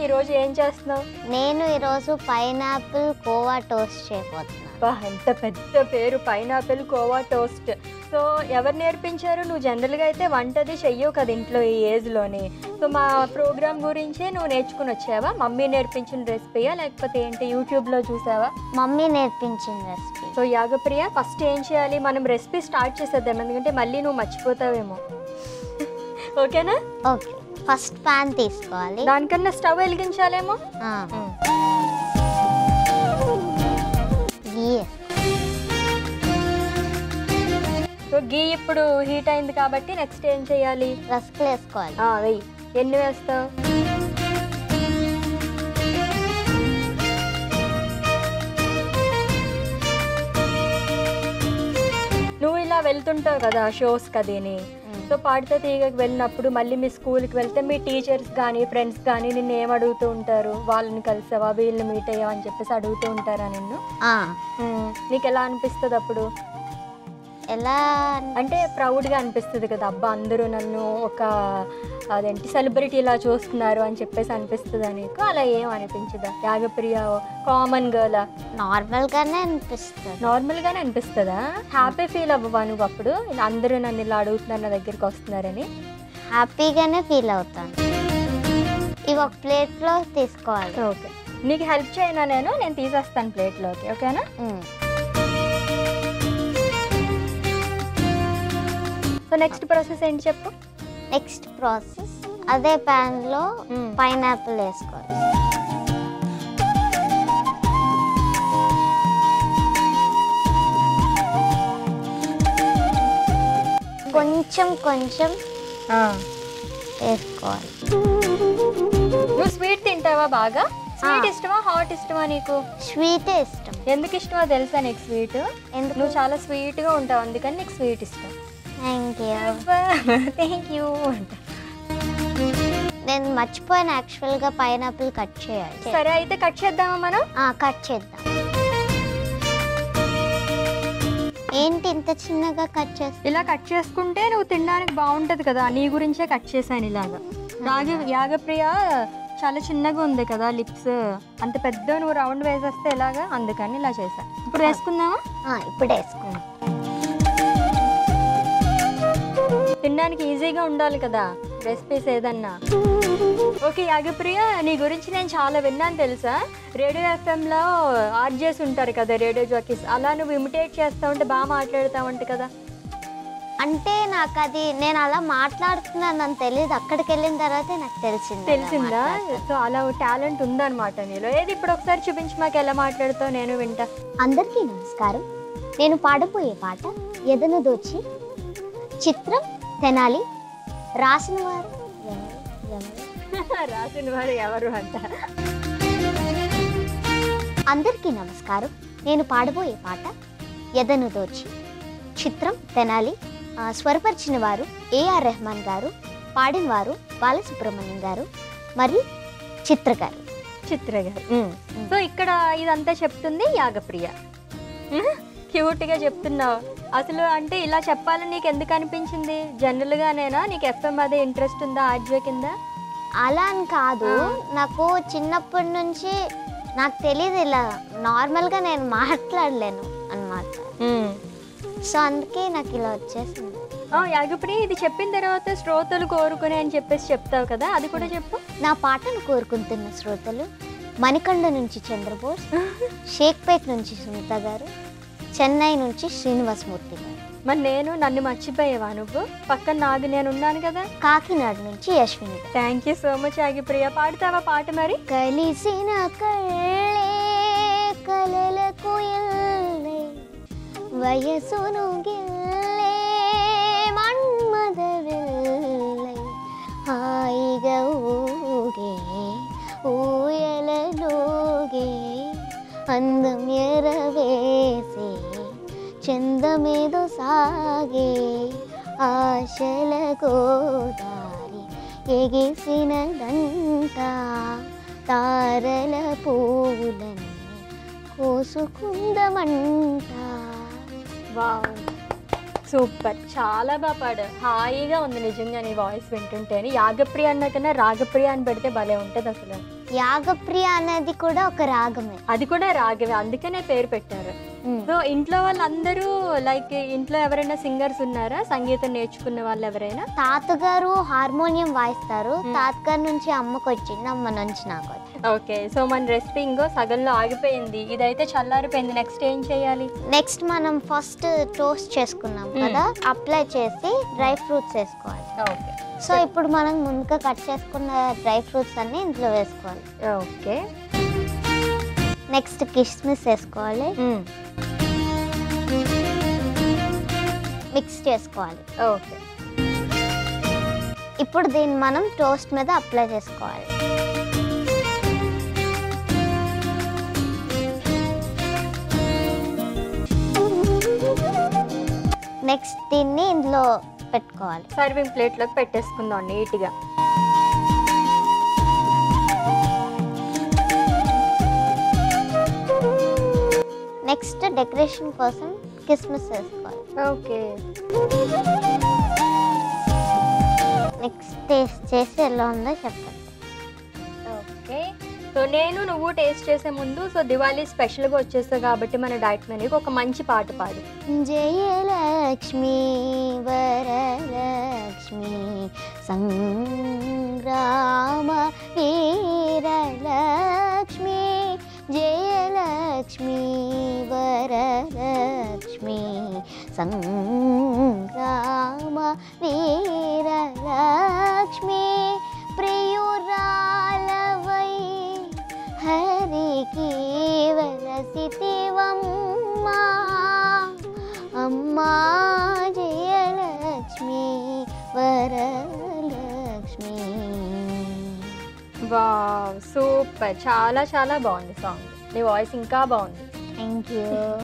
ఈ రోజు ఏం చేస్తున్నావు నేను ఈరోజు పైనాపిల్ కోవా టోస్ట్ చేయబోతున్నాను అబ్బా ఎంత పెద్ద పేరు పైనాపిల్ కోవా టోస్ట్ సో ఎవరు నేర్పించారు నువ్వు జనరల్గా అయితే వంటది చెయ్యవు కదా ఇంట్లో ఈ ఏజ్లోని సో మా ప్రోగ్రామ్ గురించి నువ్వు నేర్చుకుని వచ్చావా మమ్మీ నేర్పించిన రెసిపీయా లేకపోతే ఏంటి యూట్యూబ్లో చూసావా మమ్మీ నేర్పించిన రెసిపీ సో యాగప్రియ ఫస్ట్ ఏం చేయాలి మనం రెసిపీ స్టార్ట్ చేసేద్దాం ఎందుకంటే మళ్ళీ నువ్వు మర్చిపోతావేమో ఓకేనా ఓకే ఫస్ట్ పాన్ తీసుకోవాలి దానికన్నా స్టవ్ వెలిగించాలేమో ఆ, గీ సో గీ ఇప్పుడు హీట్ అయింది కాబట్టి నెక్స్ట్ ఏం చేయాలి రస్కులు వేసుకోవాలి ఆ, వెయ్యి ఎన్ని వేస్తావు నువ్వు ఇలా వెళ్తుంటావు కదా షోస్ కదీని సో పాడితే తీగకి వెళ్ళినప్పుడు మళ్ళీ మీ స్కూల్కి వెళ్తే మీ టీచర్స్ కానీ ఫ్రెండ్స్ కానీ నిన్ను ఏం అడుగుతూ ఉంటారు వాళ్ళని కలిసావా వీళ్ళని మీట్ అయ్యావా అని చెప్పేసి అడుగుతూ ఉంటారా నిన్ను ఆ, ఉమ్, నీకు ఎలా అనిపిస్తుంది అప్పుడు ఎలా అంటే ప్రౌడ్గా అనిపిస్తుంది కదా అబ్బా అందరూ నన్ను ఒక అదేంటి సెలబ్రిటీ ఇలా చూస్తున్నారు అని చెప్పేసి అనిపిస్తుందా నీకు అలా ఏం అనిపించదా యాగప్రియ కామన్ గర్ల్ నార్మల్గానే అనిపిస్తుంది నార్మల్గానే అనిపిస్తుందా హ్యాపీ ఫీల్ అవ్వవా నువ్వు అప్పుడు ఇలా అందరూ నన్ను ఇలా అడుగుతున్నారు నా దగ్గరికి వస్తున్నారని హ్యాపీగానే ఫీల్ అవుతాను ఇవి ఒక ప్లేట్లో తీసుకోవాలి ఓకే నీకు హెల్ప్ చేయనా నేను నేను తీసేస్తాను ప్లేట్లోకి ఓకేనా ఉమ్. సో నెక్స్ట్ ప్రాసెస్ ఏంటి చెప్పు నెక్స్ట్ ప్రాసెస్ అదే ప్యాన్లో మ్మ్. పైనాపిల్ వేసుకోవాలి కొంచెం కొంచెం వేసుకోవాలి నువ్వు స్వీట్ తింటావా బాగా స్వీట్ ఆ. ఇష్టమా హాట్ ఇష్టమా నీకు స్వీటే ఇష్టం ఎందుకు ఇష్టమో తెలుసా నీకు స్వీట్ ఎందుకు నువ్వు చాలా స్వీట్గా ఉంటావు అందుకని నీకు స్వీట్ ఇష్టం థ్యాంక్ యూ థ్యాంక్ యూ అంట నేను మర్చిపోయాను యాక్చువల్గా పైనాపిల్ కట్ చేయాలి సరే అయితే కట్ చేద్దామా మనం కట్ చేద్దాం ఏంటి ఇంత చిన్నగా కట్ చేస్తా ఇలా కట్ చేసుకుంటే నువ్వు తినడానికి బాగుంటది కదా నీ గురించే కట్ చేశాను ఇలాగా రాగ యాగప్రియ చాలా చిన్నగా ఉంది కదా లిప్స్ అంత పెద్ద నువ్వు రౌండ్ వేసేస్తే ఎలాగా అందుకని ఇలా చేశా ఇప్పుడు వేసుకుందామా ఇప్పుడు వేసుకుందాం తినడానికి ఈజీగా ఉండాలి కదా రెసిపీస్ ఏదన్నా ఓకే యాగప్రియ నీ గురించి నేను చాలా విన్నాను తెలుసా రేడియో ఎఫ్ఎంలో ఆర్జేస్ ఉంటారు కదా రేడియో జాకీస్ అలా నువ్వు ఇమిటేట్ చేస్తా ఉంటే బాగా మాట్లాడుతావంట కదా అంటే నాకు అది నేను అలా మాట్లాడుతున్నాను అని తెలియదు అక్కడికి వెళ్ళిన తర్వాతే నాకు తెలిసింది అలా తెలిసిందా మాట్లాడతాను. సో అలా టాలెంట్ ఉందన్నమాట నీలో ఏది ఇప్పుడు ఒకసారి చూపించి మాకు ఎలా మాట్లాడుతావు నేను వింటా అందరికీ నమస్కారం నేను పాడబోయే పాట ఎదను దోచి చిత్రం తెనాలి రాసిన వారు ఎవరు? ఎవరు? రాసిన వారు ఎవరు అంట అందరికీ నమస్కారం నేను పాడబోయే పాట ఎదను దోచి చిత్రం తెనాలి ఆ, స్వరపరిచిన వారు ఏఆర్ రెహమాన్ గారు పాడిన వారు బాలసుబ్రహ్మణ్యం గారు మరియు చిత్ర గారు చిత్ర గారు సో ఇక్కడ ఇదంతా చెప్తుంది యాగప్రియ క్యూట్ గా చెప్తున్నావు అసలు అంటే ఇలా చెప్పాలని నీకు ఎందుకు అనిపించింది జనరల్ గానేనా నీకు ఎఫ్ఎం అదే ఇంట్రెస్ట్ ఉందా ఆర్జే కింద అలా అని కాదు ఆ. నాకు చిన్నప్పటి నుంచి నాకు తెలియదు ఇలా నార్మల్గా నేను మాట్లాడలేను అన్నమాట సో అందుకే నాకు ఇలా వచ్చేసింది ఆ, యాగప్రియ ఇది చెప్పిన తర్వాత శ్రోతలు కోరుకునే అని చెప్పేసి చెప్తావు కదా అది కూడా చెప్పు నా పాటను కోరుకుంటున్న శ్రోతలు మణికొండ నుంచి చంద్రబోస్ షేక్పేట్ నుంచి సునీత గారు చెన్నై నుంచి శ్రీనివాసమూర్తి గారు మరి నేను నన్ను మర్చిపోయావా నువ్వు పక్కన నాకు నేను ఉన్నాను కదా కాకినాడ నుంచి Yashwini garu thank you so much Yagapriya పాడతావా పాట మరి కలిసిన కళ్ళే కలలకు ఎల్లై వయసును గిల్లే మన్మద వెల్లై హాయిగా ఊగే ఊయలలోగే అందం ఎరవేసే చందమేదో సాగే ఆశల గోదారి ఎగిసినదంట తారల పూలని కోసుకుందమంట వావ్ సూపర్ చాలా బాగా పాడావు హాయిగా ఉంది నిజంగా నీ వాయిస్ వింటుంటేనే యాగప్రియ అన్న కన్నా రాగప్రియ అని పెడితే భలే ఉంటుంది అసలు యాగప్రియ అనేది కూడా ఒక రాగమే అది కూడా రాగమే అందుకనే పేరు పెట్టారు సో ఇంట్లో వాళ్ళందరూ లైక్ ఇంట్లో ఎవరైనా సింగర్స్ ఉన్నారా సంగీతం నేర్చుకున్న వాళ్ళు ఎవరైనా తాతగారు హార్మోనియం వాయిస్తారు Hmm. తాతగారి నుంచి అమ్మకు వచ్చింది అమ్మ నుంచి నాకు వచ్చింది ఓకే సో మన రెసిపీ ఇంకో సగంలో ఆగిపోయింది ఇదైతే చల్లారిపోయింది నెక్స్ట్ ఏం చేయాలి నెక్స్ట్ మనం ఫస్ట్ టోస్ట్ చేసుకున్నాం Hmm. కదా అప్లై చేసి డ్రై ఫ్రూట్స్ వేసుకోవాలి ఓకే సో ఇప్పుడు మనం ముందుగా కట్ చేసుకున్న డ్రై ఫ్రూట్స్ అన్ని ఇందులో వేసుకోవాలి ఓకే నెక్స్ట్ కిస్మిస్ వేసుకోవాలి మిక్స్ చేసుకోవాలి ఓకే ఇప్పుడు దీన్ని మనం టోస్ట్ మీద అప్లై చేసుకోవాలి నెక్స్ట్ దీన్ని ఇందులో పెట్టుకోవాలి సర్వింగ్ ప్లేట్లోకి పెట్టేసుకుందాం నీట్గా నెక్స్ట్ డెకరేషన్ కోసం కిస్మిస్ వేసుకోవాలి ఓకే నెక్స్ట్ టేస్ట్ చేసి ఎలా ఉందో చెప్పండి ఓకే సో నేను నువ్వు టేస్ట్ చేసే ముందు సో దివాళీ స్పెషల్గా వచ్చేస్తావు కాబట్టి మన డైట్ మెనూకి ఒక మంచి పాట పాడు జయలక్ష్మి వరలక్ష్మి సంగ్రామ వీరలక్ష్మి జయలక్ష్మి వరలక్ష్మి సంగ్రామ వీరలక్ష్మి ప్రియురాలవై హరికి వలసితివమ్మా అమ్మా జయలక్ష్మి వరలక్ష్మి వావ్ సూపర్ చాలా చాలా బాగుంది సాంగ్ నీ వాయిస్ ఇంకా బాగుంది థ్యాంక్ యూ